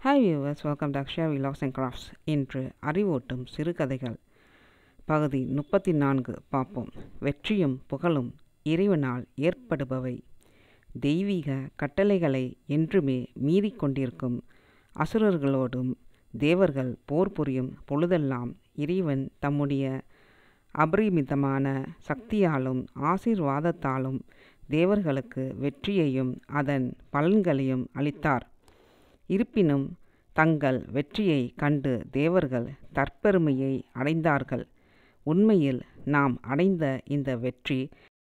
hi viewers welcome to Akshaya Vilas and crafts இன்று அறிவூட்டும் சிறுகதைகள் பகுதி முப்பத்தி நான்கு பார்ப்போம் வெற்றியும் புகழும் இறைவனால் ஏற்படுபவை தெய்வீக கட்டளைகளை என்றுமே மீறிக்கொண்டிருக்கும் அசுரர்களோடும் தேவர்கள் போர் புரியும் பொழுதெல்லாம் இறைவன் தம்முடைய அபரிமிதமான சக்தியாலும் ஆசீர்வாதத்தாலும் தேவர்களுக்கு வெற்றியையும் அதன் பலன்களையும் அளித்தார் இருப்பினும் தங்கள் வெற்றியை கண்டு தேவர்கள் தற்பெருமையை அடைந்தார்கள் உண்மையில் நாம் அடைந்த இந்த வெற்றி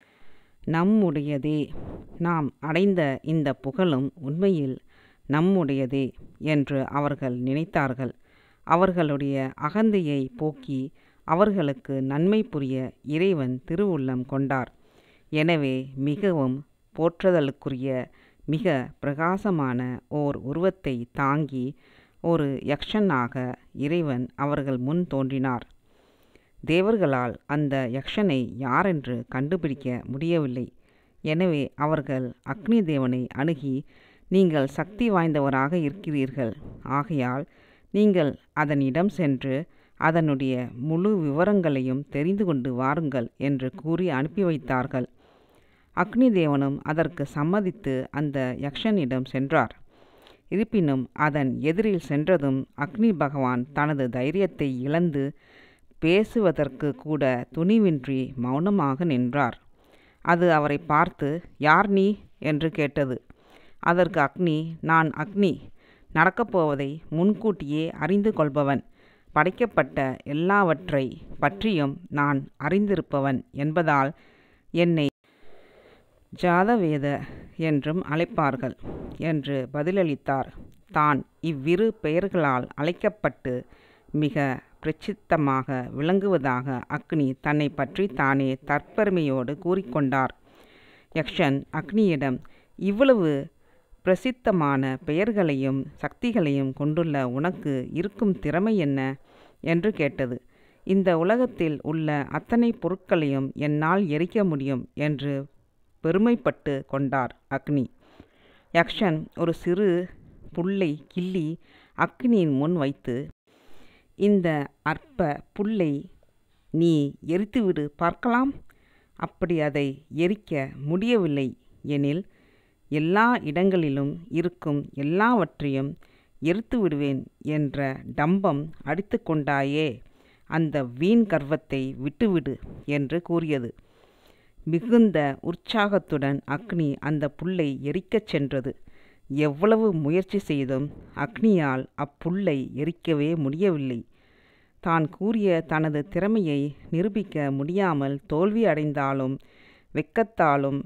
நம்முடையதே நாம் அடைந்த இந்த புகழும் உண்மையில் நம்முடையதே என்று அவர்கள் நினைத்தார்கள் அவர்களுடைய அகந்தையை போக்கி அவர்களுக்கு நன்மை புரிய இறைவன் திருவுள்ளம் கொண்டார் எனவே மிகவும் போற்றுதலுக்குரிய மிக பிரகாசமான ஓர் உருவத்தை தாங்கி ஒரு யக்ஷனாக இறைவன் அவர்கள் முன் தோன்றினார் தேவர்களால் அந்த யக்ஷனை யாரென்று கண்டுபிடிக்க முடியவில்லை எனவே அவர்கள் அக்னி தேவனை அணுகி நீங்கள் சக்தி வாய்ந்தவராக இருக்கிறீர்கள் ஆகையால் நீங்கள் அதனிடம் சென்று அதனுடைய முழு விவரங்களையும் தெரிந்து கொண்டு வாருங்கள் என்று கூறி அனுப்பி வைத்தார்கள் அக்னி தேவனும் அதற்கு சம்மதித்து அந்த யக்ஷனிடம் சென்றார் இருப்பினும் அதன் எதிரில் சென்றதும் அக்னி பகவான் தனது தைரியத்தை இழந்து பேசுவதற்கு கூட துணிவின்றி மௌனமாக நின்றார் அது அவரை பார்த்து யார் நீ என்று கேட்டது அதற்கு அக்னி நான் அக்னி நடக்கப்போவதை முன்கூட்டியே அறிந்து கொள்பவன் படைக்கப்பட்ட எல்லாவற்றை பற்றியும் நான் அறிந்திருப்பவன் என்பதால் என்னை ஜாதவேத என்றும் அழைப்பார்கள் என்று பதிலளித்தார் தான் இவ்விரு பெயர்களால் அழைக்கப்பட்டு மிக பிரசித்தமாக விளங்குவதாக அக்னி தன்னை பற்றி தானே தற்பெருமையோடு கூறிக்கொண்டார் யக்ஷன் அக்னியிடம் இவ்வளவு பிரசித்தமான பெயர்களையும் சக்திகளையும் கொண்டுள்ள உனக்கு இருக்கும் திறமை என்ன என்று கேட்டது இந்த உலகத்தில் உள்ள அத்தனை பொருட்களையும் என்னால் எரிக்க முடியும் என்று பெருமைப்பட்டு கொண்டார் அக்னி யக்ஷன் ஒரு சிறு புல்லை கிள்ளி அக்னியின் முன் வைத்து இந்த அற்ப புல்லை நீ எரித்துவிடு பார்க்கலாம் அப்படி அதை எரிக்க முடியவில்லை எனில் எல்லா இடங்களிலும் இருக்கும் எல்லாவற்றையும் எரித்து விடுவேன் என்ற டம்பம் அடித்து கொண்டாயே அந்த வீண் கர்வத்தை விட்டுவிடு என்று கூறியது மிகுந்த உற்சாகத்துடன் அக்னி அந்த புல்லை எரிக்கச் சென்றது எவ்வளவு முயற்சி செய்தும் அக்னியால் அப்புல்லை எரிக்கவே முடியவில்லை தான் கூறிய தனது திறமையை நிரூபிக்க முடியாமல் தோல்வி அடைந்தாலும் வெக்கத்தாலும்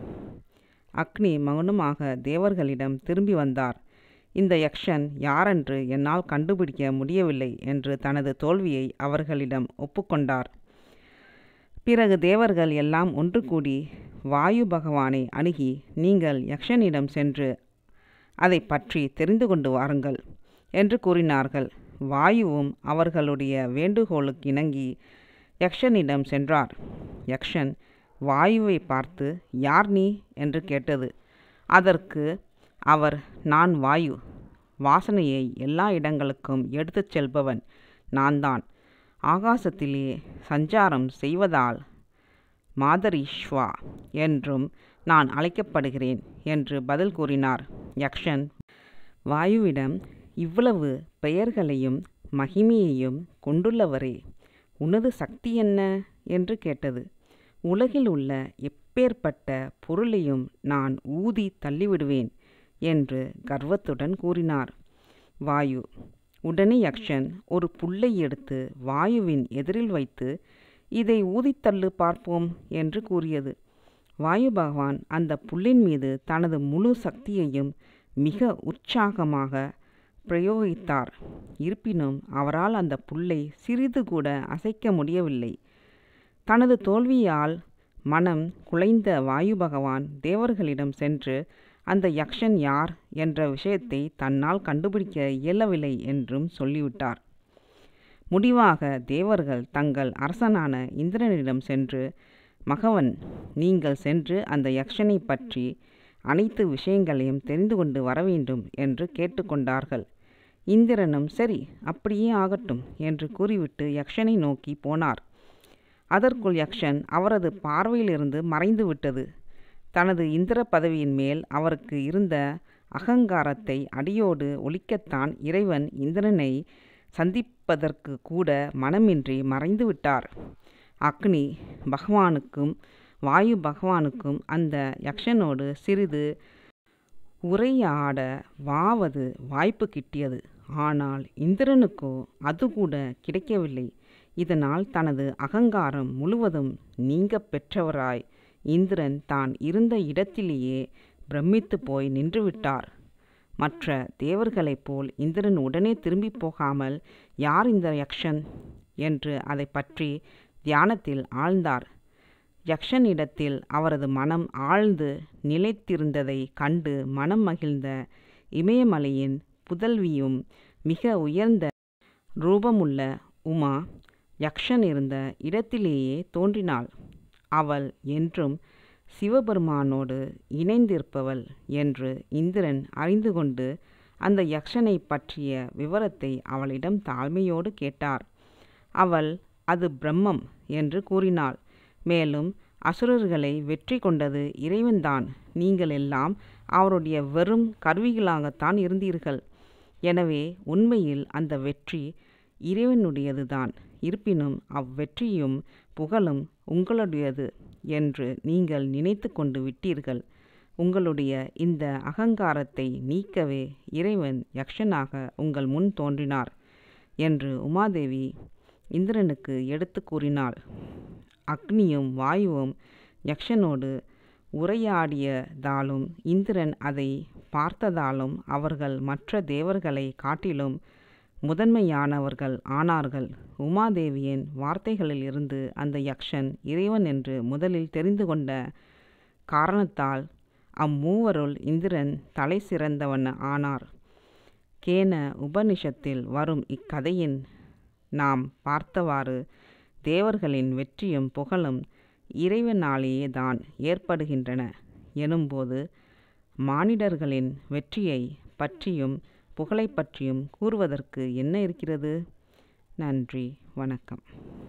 அக்னி மௌனமாக தேவர்களிடம் திரும்பி வந்தார் இந்த யக்ஷன் யாரென்று என்னால் கண்டுபிடிக்க முடியவில்லை என்று தனது தோல்வியை அவர்களிடம் ஒப்புக்கொண்டார் பிறகு தேவர்கள் எல்லாம் ஒன்று கூடி வாயு பகவானை அணுகி நீங்கள் யக்ஷனிடம் சென்று அதை பற்றி தெரிந்து கொண்டு வாருங்கள் என்று கூறினார்கள் வாயுவும் அவர்களுடைய வேண்டுகோளுக்கு இணங்கி யக்ஷனிடம் சென்றார் யக்ஷன் வாயுவை பார்த்து யார் நீ என்று கேட்டது அதற்கு அவர் நான் வாயு வாசனையை எல்லா இடங்களுக்கும் எடுத்துச் செல்பவன் நான் தான் ஆகாசத்திலே சஞ்சாரம் செய்வதால் மாதரீஸ்வா என்றும் நான் அழைக்கப்படுகிறேன் என்று பதில் கூறினார் யக்ஷன் வாயுவிடம் இவ்வளவு பெயர்களையும் மகிமையையும் கொண்டுள்ளவரே உனது சக்தி என்ன என்று கேட்டது உலகில் உள்ள எப்பேற்பட்ட பொருளையும் நான் ஊதி தள்ளிவிடுவேன் என்று கர்வத்துடன் கூறினார் வாயு உடனே யக்ஷன் ஒரு புல்லை எடுத்து வாயுவின் எதிரில் வைத்து இதை ஊதித்தள்ளு பார்ப்போம் என்று கூறியது வாயு பகவான் அந்த புல்லின் மீது தனது முழு சக்தியையும் மிக உற்சாகமாக பிரயோகித்தார் இருப்பினும் அவரால் அந்த புல்லை சிறிது கூட அசைக்க முடியவில்லை தனது தோல்வியால் மனம் குலைந்த வாயு பகவான் தேவர்களிடம் சென்று அந்த யக்ஷன் யார் என்ற விஷயத்தை தன்னால் கண்டுபிடிக்க இயலவில்லை என்றும் சொல்லிவிட்டார் முடிவாக தேவர்கள் தங்கள் அரசனான இந்திரனிடம் சென்று மகவன் நீங்கள் சென்று அந்த யக்ஷனை பற்றி அனைத்து விஷயங்களையும் தெரிந்து கொண்டு வர வேண்டும் என்று கேட்டுக்கொண்டார்கள் இந்திரனும் சரி அப்படியே ஆகட்டும் என்று கூறிவிட்டு யக்ஷனை நோக்கி போனார் அதற்குள் யக்ஷன் அவரது பார்வையிலிருந்து மறைந்து விட்டது தனது இந்திர பதவியின் மேல் அவருக்கு இருந்த அகங்காரத்தை அடியோடு ஒழிக்கத்தான் இறைவன் இந்திரனை சந்திப்பதற்கு கூட மனமின்றி மறைந்து விட்டார் அக்னி பகவானுக்கும் வாயு பகவானுக்கும் அந்த யக்ஷனோடு சிறிது உரையாட வாவது வாய்ப்பு கிட்டியது ஆனால் இந்திரனுக்கோ அது கூட கிடைக்கவில்லை இதனால் தனது அகங்காரம் முழுவதும் நீங்க பெற்றவராய் இந்திரன் தான் இருந்த இடத்திலேயே பிரமித்து போய் நின்றுவிட்டார் மற்ற தேவர்களைப் போல் இந்திரன் உடனே திரும்பி போகாமல் யார் இந்த யக்ஷன் என்று அதை பற்றி தியானத்தில் ஆழ்ந்தார் யக்ஷனிடத்தில் அவரது மனம் ஆழ்ந்து நிலைத்திருந்ததை கண்டு மனம் மகிழ்ந்த இமயமலையின் புதல்வியும் மிக உயர்ந்த ரூபமுள்ள உமா யக்ஷன் இருந்த இடத்திலேயே தோன்றினாள் அவள் என்றும் சிவபெருமானோடு இணைந்திருப்பவள் என்று இந்திரன் அறிந்து கொண்டு அந்த யக்ஷனை பற்றிய விவரத்தை அவளிடம் தாழ்மையோடு கேட்டார் அவள் அது பிரம்மம் என்று கூறினாள் மேலும் அசுரர்களை வெற்றி கொண்டது இறைவன்தான் நீங்கள் எல்லாம் அவருடைய வெறும் கருவிகளாகத்தான் இருந்தீர்கள் எனவே உண்மையில் அந்த வெற்றி இறைவனுடையதுதான் இருப்பினும் அவ்வெற்றியும் புகழும் உங்களுடையது என்று நீங்கள் நினைத்து கொண்டு விட்டீர்கள் உங்களுடைய இந்த அகங்காரத்தை நீக்கவே இறைவன் யக்ஷனாக உங்கள் முன் தோன்றினார் என்று உமாதேவி இந்திரனுக்கு எடுத்து கூறினாள் அக்னியும் வாயுவும் யக்ஷனோடு உரையாடியதாலும் இந்திரன் அதை பார்த்ததாலும் அவர்கள் மற்ற தேவர்களை காட்டிலும் முதன்மையானவர்கள் ஆனார்கள் உமாதேவியின் வார்த்தைகளிலிருந்து அந்த யக்ஷன் இறைவன் என்று முதலில் தெரிந்து கொண்ட காரணத்தால் அம்மூவருள் இந்திரன் தலை சிறந்தவன் ஆனார் கேன உபனிஷத்தில் வரும் இக்கதையின் நாம் பார்த்தவாறு தேவர்களின் வெற்றியும் புகழும் இறைவனாலேயே தான் ஏற்படுகின்றன எனும்போது மானிடர்களின் வெற்றியை பற்றியும் புகழை பற்றியும் கூறுவதற்கு என்ன இருக்கிறது நன்றி வணக்கம்